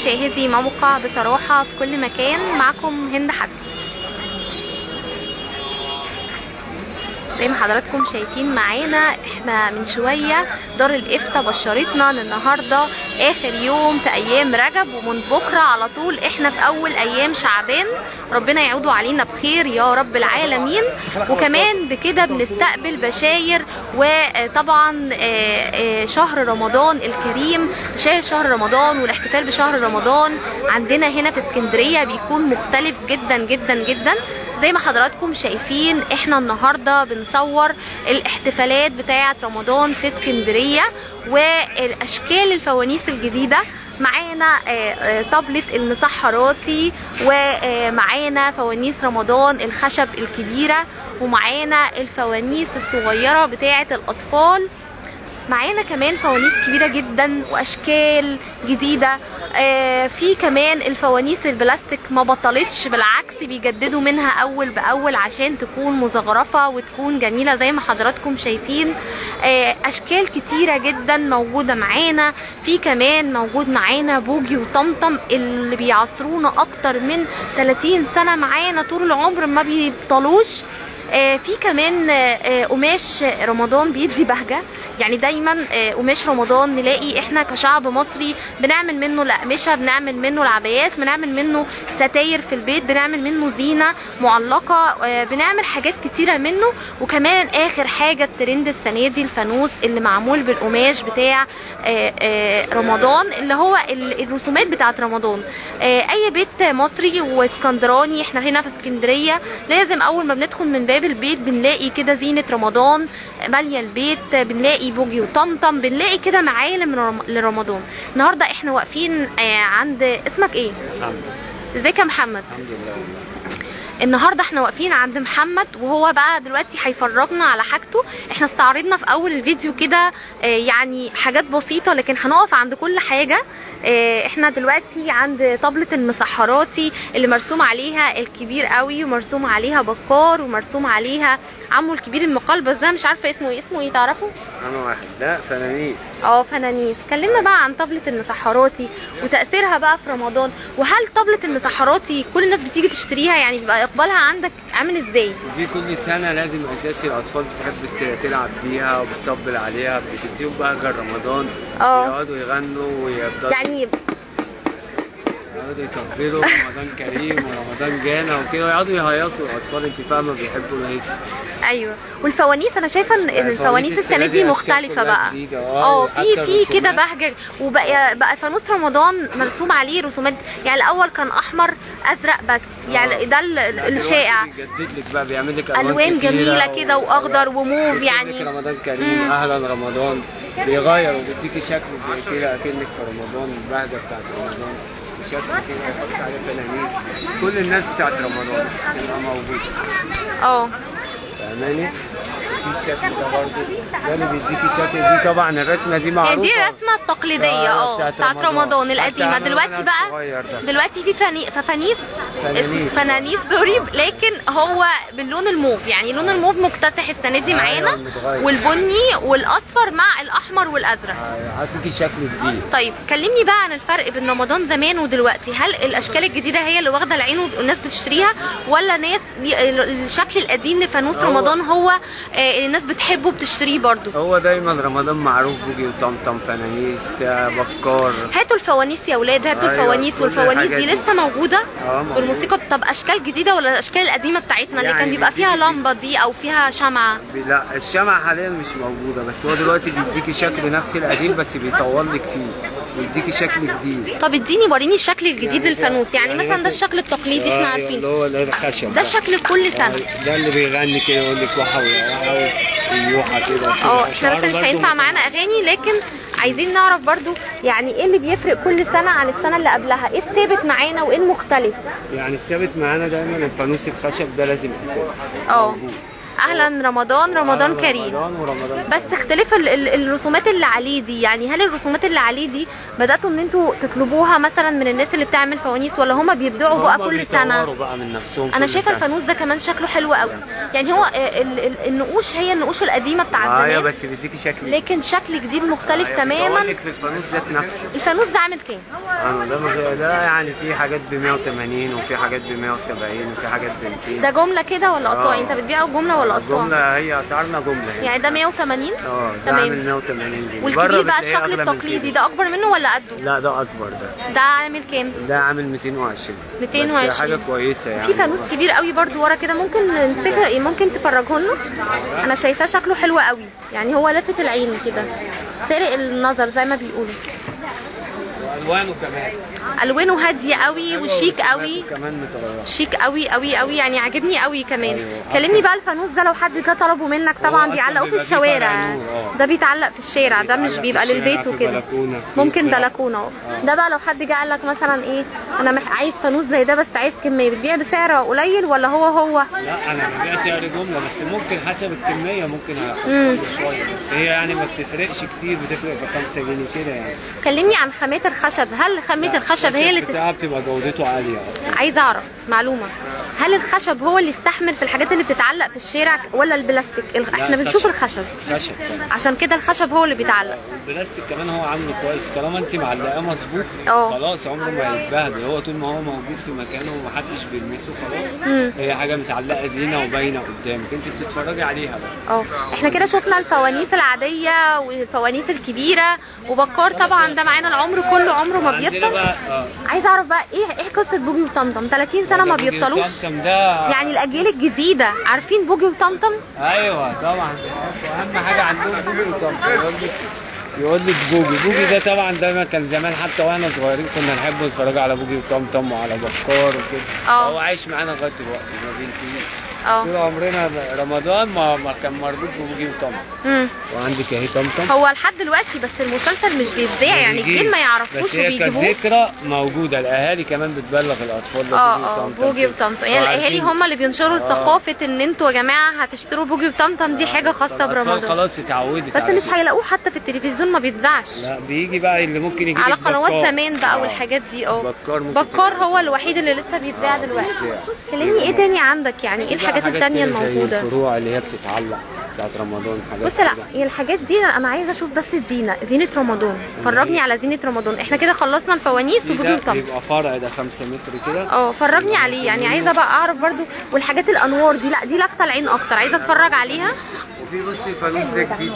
مشاهدي موقع بصراحة في كل مكان معكم هند حسن زي ما حضراتكم شايفين معانا احنا من شوية دار الافتاء بشرتنا ان النهاردة اخر يوم في ايام رجب ومن بكرة على طول احنا في اول ايام شعبان ربنا يعودوا علينا بخير يا رب العالمين وكمان بكده بنستقبل بشاير وطبعا شهر رمضان الكريم بشاير شهر رمضان والاحتفال بشهر رمضان عندنا هنا في اسكندرية بيكون مختلف جدا جدا جدا زي ما حضراتكم شايفين احنا النهارده بنصور الاحتفالات بتاعه رمضان في اسكندريه والاشكال الفوانيس الجديده معانا طبلة المسحراتي ومعانا فوانيس رمضان الخشب الكبيرة ومعانا الفوانيس الصغيرة بتاعة الأطفال معانا كمان فوانيس كبيرة جدا وأشكال جديدة آه في كمان الفوانيس البلاستيك ما بطلتش بالعكس بيجددوا منها أول بأول عشان تكون مزخرفة وتكون جميلة زي ما حضراتكم شايفين آه أشكال كتيرة جدا موجودة معانا في كمان موجود معانا بوجي وطمطم اللي بيعصرونا أكتر من 30 سنة معانا طول العمر ما بيبطلوش آه في كمان قماش رمضان بيدي بهجة يعني دايما قماش رمضان نلاقي احنا كشعب مصري بنعمل منه الاقمشه بنعمل منه العبايات بنعمل منه ستاير في البيت بنعمل منه زينه معلقه بنعمل حاجات كتيره منه وكمان اخر حاجه الترند السنه دي الفانوس اللي معمول بالقماش بتاع رمضان اللي هو الرسومات بتاعه رمضان اي بيت مصري واسكندراني احنا هنا في اسكندريه لازم اول ما بندخل من باب البيت بنلاقي كده زينه رمضان ماليه البيت بنلاقي بوجي وطمطم بنلاقي كده معالم لرمضان النهارده احنا واقفين عند اسمك ايه محمد ازيك يا محمد الحمد لله النهارده احنا واقفين عند محمد وهو بقى دلوقتي هيفرجنا على حاجته احنا استعرضنا في اول الفيديو كده يعني حاجات بسيطه لكن هنقف عند كل حاجه احنا دلوقتي عند طبله المسحراتي اللي مرسوم عليها الكبير قوي ومرسوم عليها بكار ومرسوم عليها عمو الكبير المقلبس ده مش عارفه اسمه ايه اسمه ايه تعرفوا انا واحد ده فنانيس اه فنانيس كلمنا بقى عن طبلة المسحراتي وتأثيرها بقى في رمضان وهل طبلة المسحراتي كل الناس بتيجي تشتريها يعني بيبقى اقبالها عندك عامل ازاي دي كل سنه لازم اساسي الاطفال بتحب تلعب بيها وبتطبل عليها بتديهم بهجه رمضان اه يقعدوا يغنوا ويفضلوا يعني يقعدوا يطبلوا رمضان كريم ورمضان جانا وكده ويقعدوا يهيصوا الاطفال انت فاهمه بيحبوا الهيص ايوه والفوانيس انا شايفه ان يعني الفوانيس الفوانيس السنه السنة دي دي مختلفه أشكال بقى كلها جديدة، اه اه، في حتى في كده الرسومات. بهجه وبقى بقى فانوس رمضان مرسوم عليه رسومات يعني الاول كان احمر ازرق بس يعني ده ال- لا، دلوقتي الشائع بيجدد لك بقى بيعمل لك الوان كتيرة جميله و- كده واخضر وموف بيكتب لك يعني رمضان كريم اهلا رمضان بيغير وبيديكي شكل زي كده اكنك في رمضان البهجه بتاعت رمضان بشكل كده يحط عليه فنانيس كل الناس بتاعت رمضان تبقى موجوده اه فاهماني في الشكل ده برضه ده اللي بيديكي شكل دي طبعا الرسمه دي هي معروفه دي الرسمه التقليديه آه، اه بتاعت بتاعت رمضان. رمضان حتى القديمه عملوا دلوقتي منها بقى الصغير ده. دلوقتي في فني ففانيس فنانيس. اسمه فنانيس سوري لكن هو باللون الموف يعني لون الموف مكتسح السنه دي أيوة، معانا متغير. والبني والاصفر مع الاحمر والازرق آه، هتديكي شكل جديد طيب كلمني بقى عن الفرق بين رمضان زمان ودلوقتي هل الاشكال الجديده هي اللي واخده العين والناس بتشتريها ولا ناس دي الشكل القديم لفانوس هو- رمضان هو آه، الناس بتحبه بتشتريه برضو هو دايما رمضان معروف بوجي وطمطم فنانيس آه، بكار هاتوا الفوانيس يا ولاد هاتوا أيوة، الفوانيس كل والفوانيس الحاجات دي دي. لسه موجوده اه موجود. بالموسيقى طب اشكال جديده ولا الاشكال القديمه بتاعتنا اللي كان يعني بيبقى فيها بتيجي- لمبه دي او فيها شمعه بي- لا الشمعة حاليا مش موجودة بس هو دلوقتي بيديكي شكل نفس القديم بس بيطول لك فيه بيديكي شكل جديد طب اديني وريني الشكل الجديد يعني للفانوس يعني, يعني مثلا ده مثلا- الشكل التقليدي احنا آه، عارفين اللي هو اللي الخشب ده شكل كل سنه آه، ده اللي بيغني كده يقول لك وحوي وحوي ويوحى كده اه احنا بس مش هينفع معانا اغاني لكن عايزين نعرف برضو يعني ايه اللي بيفرق كل سنه عن السنه اللي قبلها ايه الثابت معانا وايه المختلف يعني الثابت معانا دايما الفانوس الخشب ده لازم اساسي اه موجود. اهلا رمضان رمضان آه، كريم رمضان ورمضان بس اختلاف ال- ال- الرسومات اللي عليه دي يعني هل الرسومات اللي عليه دي بداتوا ان انتوا تطلبوها مثلا من الناس اللي بتعمل فوانيس ولا هما بيبدعوا بقى هما كل سنه بيطوروا بقى من نفسهم انا كل شايفه سنة. الفانوس ده كمان شكله حلو قوي يعني هو ال- ال- النقوش هي النقوش القديمه بتاعت اه زمان بس بيديكي شكل لكن شكل جديد مختلف آه، تماما بيطورلك في الفانوس ذات نفسه الفانوس ده عامل كام اه ده مغ- ده يعني في حاجات ب 180 وفي حاجات ب 170 وفي حاجات ب 200 ده جمله كده ولا قطاع آه. انت بتبيعه جمله ولا قطاع الجملة هي اسعارنا جملة يعني يعني ده 180 اه ده تمام. عامل 180 جنيه والكبير بره بقى بتلاقيه الشكل أغلى من التقليدي كده. ده اكبر منه ولا قده لا ده اكبر ده ده عامل كام ده عامل 220 220. بس حاجة كويسة يعني في فانوس كبير قوي برضو ورا كده ممكن نمسكه ممكن تفرجه لنا انا شايفاه شكله حلو قوي يعني هو لافت العين كده سارق النظر زي ما بيقولوا والوانه كمان الوانه هاديه قوي وشيك قوي كمان متغيرة شيك قوي قوي قوي يعني عاجبني قوي كمان أيوة. كلمني بقى الفانوس ده لو حد جه طلبه منك طبعا أصلاً بيعلقوا في بيبقى فيه الشوارع فرع نور، آه. ده بيتعلق في الشارع ده مش بيتعلق بيبقى في الشارع، للبيت في وكده بلكونة، في ممكن بتاع. بلكونه اهو ده بقى لو حد جه قال لك مثلا ايه انا مح عايز فانوس زي ده بس عايز كميه بتبيع بسعر قليل ولا هو هو لا انا ببيع سعر جملة بس ممكن حسب الكمية ممكن مم. احط شوية بس هي يعني ما بتفرقش كتير بتفرق ب 5 جنيه كده يعني كلمني عن خامات الخشب هل خامة الخشب هي اللي تف... بتاعها بتبقى جودته عالية اصلا عايزه اعرف معلومه هل الخشب هو اللي يستحمل في الحاجات اللي بتتعلق في الشارع ولا البلاستيك الخ... احنا بنشوف الخشب خشب طبعا عشان كده الخشب هو اللي بيتعلق البلاستيك كمان هو عامله كويس طالما انت معلقاه مظبوط اه. خلاص عمره ما هيتبهدل هو طول ما هو موجود في مكانه ومحدش بيلمسه خلاص مم. هي حاجه متعلقه زينه وباينه قدامك انت بتتفرجي عليها بس اه احنا كده شفنا الفوانيس العاديه والفوانيس الكبيره وبكار طبعا ده معانا العمر كله عمره ما عندنا بيبطل بقى اه عايزه اعرف بقى ايه ايه قصه بوجي وطمطم 30 سنه ما بوجي بيبطلوش وطمطم ده يعني الاجيال الجديده عارفين بوجي وطمطم ايوه طبعا واهم حاجه عندهم بوجي وطمطم يقول لك يقول لك بوجي بوجي ده طبعا ده ما كان زمان حتى واحنا صغيرين كنا نحب نتفرج على بوجي وطمطم وعلى بكار وكده اه. هو عايش معانا لغايه دلوقتي ما بينتهيش اه طول عمرنا رمضان ما, ما كان مربوط ببوجي وطمطم امم وعندك اهي طمطم هو لحد دلوقتي بس المسلسل مش بيتذاع يعني بيجيب. الجيل ما يعرفوش بس هي وبيجيبوه كذكرى موجوده الاهالي كمان بتبلغ الاطفال ده اه بوجي اه وطمطم بوجي كده. وطمطم يعني وعارفين. الاهالي هم اللي بينشروا ثقافه ان انتوا يا جماعه هتشتروا بوجي وطمطم دي حاجه خاصه الأطفال برمضان خلاص اتعودت بس على مش كده. هيلاقوه حتى في التلفزيون ما بيتذاعش لا بيجي بقى اللي ممكن يجي على لك قنوات بكار. زمان بقى آه. والحاجات دي اه بكار ممكن بكار تلاقيه. هو الوحيد اللي لسه بيتذاع دلوقتي بيتذاع. كلمني ايه تاني عندك يعني ايه في بقى الحاجات حاجات التانية كده زي الموجودة الفروع اللي هي بتتعلق بتاعت رمضان حاجات بص لا كده. هي الحاجات دي انا عايزه اشوف بس الزينه زينه رمضان فرجني على زينه رمضان احنا كده خلصنا الفوانيس في وبوجي ده وطمطم بيبقى فرع ده 5 متر كده اه فرجني عليه يعني عايزه بقى اعرف برضو والحاجات الانوار دي لا دي لافته العين اكتر عايزه اتفرج عليها وفي بصي الفانوس ده جديد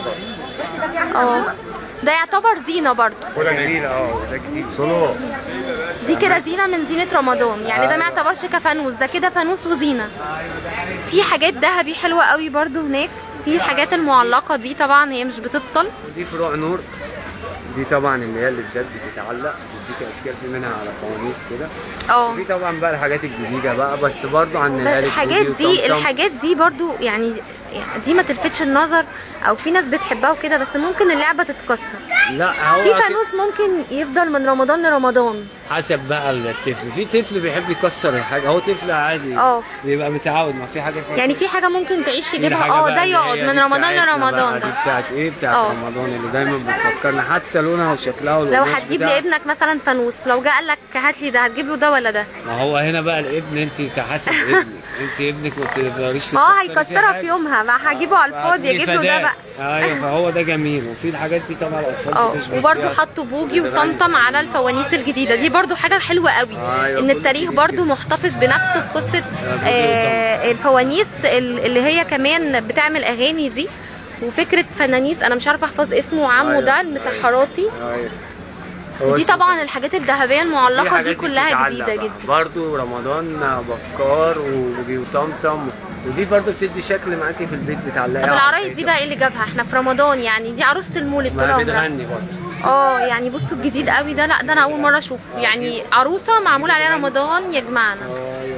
برضه اه ده يعتبر زينه برضو كوره جميله اه ده جديد دي كده زينه من زينه رمضان يعني ده ما يعتبرش كفانوس ده كده فانوس وزينه في حاجات ذهبي حلوه قوي برضو هناك في الحاجات المعلقه دي طبعا هي مش بتبطل دي فروع نور دي طبعا اللي هي اللي بجد بتتعلق بتديك اشكال في منها على فوانيس كده اه وفي طبعا بقى الحاجات الجديده بقى بس برضو عن ده الهالك الحاجات بوجي دي وطمطم. الحاجات دي برضو يعني يعني دي ما تلفتش النظر او في ناس بتحبها وكده بس ممكن اللعبه تتكسر لا هو في أكيد فانوس ممكن يفضل من رمضان لرمضان حسب بقى الطفل في طفل بيحب يكسر الحاجه هو طفل عادي اه. بيبقى متعود ما في حاجه زي يعني في حاجه ممكن تعيش في يجيبها حاجة اه بقى ده اللي يقعد هي من دي رمضان بتاعتنا بقى، لرمضان دي ده بتاعت ايه بتاعت اه. رمضان اللي دايما بتفكرنا حتى لونها وشكلها لو والقماش هتجيب بتاعها. لابنك مثلا فانوس لو جه قال لك هات لي ده هتجيب له ده ولا ده ما هو هنا بقى الابن انت حسب ابنك انت ابنك ما بتقدريش اه تستخسري فيه هيكسرها حاجة. في يومها ما هجيبه على الفاضي فهتقولي اجيب له ده فداء. بقى ايوه فهو ده جميل وفي الحاجات دي طبعا الاطفال اه بتشبه وبرده فيها. حطوا بوجي وطمطم على الفوانيس الجديده دي برده حاجه حلوه قوي أيوة، ان كل التاريخ جديد برده كده. محتفظ بنفسه في قصه بوجي آه الفوانيس ال- اللي هي كمان بتعمل اغاني دي وفكره فنانيس انا مش عارفه احفظ اسمه عمه أيوة، ده أيوة. المسحراتي ايوه هو دي اسمه طبعا الحاجات الذهبيه المعلقه دي حاجات كلها بتتعلق جديده بقى. جدا برضو رمضان بكار وبوجي وطمطم ودي برضو بتدي شكل معاكي في البيت بتعلقيها طب على العرايس الحيطة. دي بقى ايه اللي جابها احنا في رمضان يعني دي عروسه المولد طول ما عمرها بتغني برضو اه يعني بصوا الجديد قوي ده لا ده انا اول مره اشوفه يعني عروسه معمول عليها رمضان يجمعنا ايوه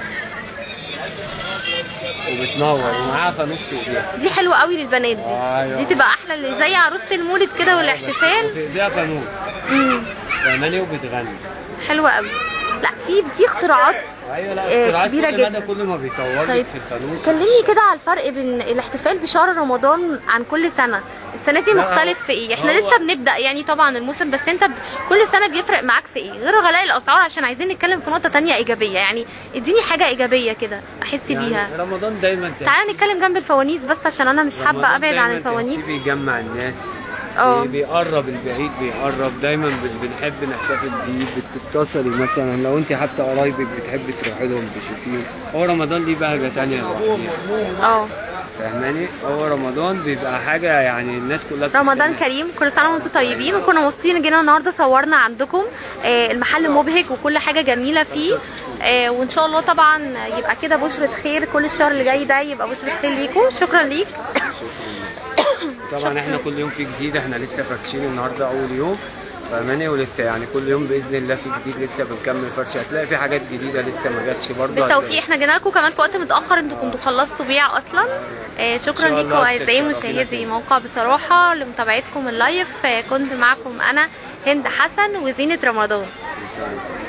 وبتنور ومعاها فانوس في ايديها دي حلوه قوي للبنات دي أيوة. دي تبقى احلى اللي زي عروسه المولد كده والاحتفال في ايديها فانوس امم فاهماني وبتغني حلوه قوي لا في في اختراعات ايوه لا آه، اختراعات كبيرة كل مدى جدا. كل ما بيطور طيب، لك في الفانوس كلمني كده على الفرق بين الاحتفال بشهر رمضان عن كل سنه السنه دي لا، مختلف في ايه احنا هو- لسه بنبدا يعني طبعا الموسم بس انت ب... كل سنه بيفرق معاك في ايه غير غلاء الاسعار عشان عايزين نتكلم في نقطه تانية ايجابيه يعني اديني حاجه ايجابيه كده احس بيها يعني رمضان دايما تعالى نتكلم جنب الفوانيس بس عشان انا مش حابه رمضان ابعد عن دايماً الفوانيس تحسيه بيجمع الناس اه. بي- بيقرب البعيد بيقرب دايما بن- بنحب نحتفل بيه بتتصلي مثلا لو انت حتى قرايبك بتحبي تروحي لهم تشوفيهم هو رمضان ليه بهجه تانية لوحديها اه فاهماني هو رمضان بيبقى حاجه يعني الناس كلها رمضان بتستناها. كريم كل سنه وانتم طيبين وكنا مبسوطين جينا النهارده صورنا عندكم آه، المحل مبهج وكل حاجه جميله فيه آه، وان شاء الله طبعا يبقى كده بشره خير كل الشهر اللي جاي ده يبقى بشره خير ليكم شكرا ليك طبعا احنا كل يوم في جديد احنا لسه فاتشين النهارده اول يوم فاهماني ولسه يعني كل يوم باذن الله في جديد لسه بنكمل فرش هتلاقي في حاجات جديده لسه ما جاتش برضه بالتوفيق احنا جينا لكم كمان في وقت متاخر انتوا كنتوا خلصتوا بيع اصلا آه، شكرا إن شاء ليكم الله اعزائي تشرفينا مشاهدي فيه. موقع بصراحه لمتابعتكم اللايف آه، كنت معكم انا هند حسن وزينه رمضان إن شاء الله.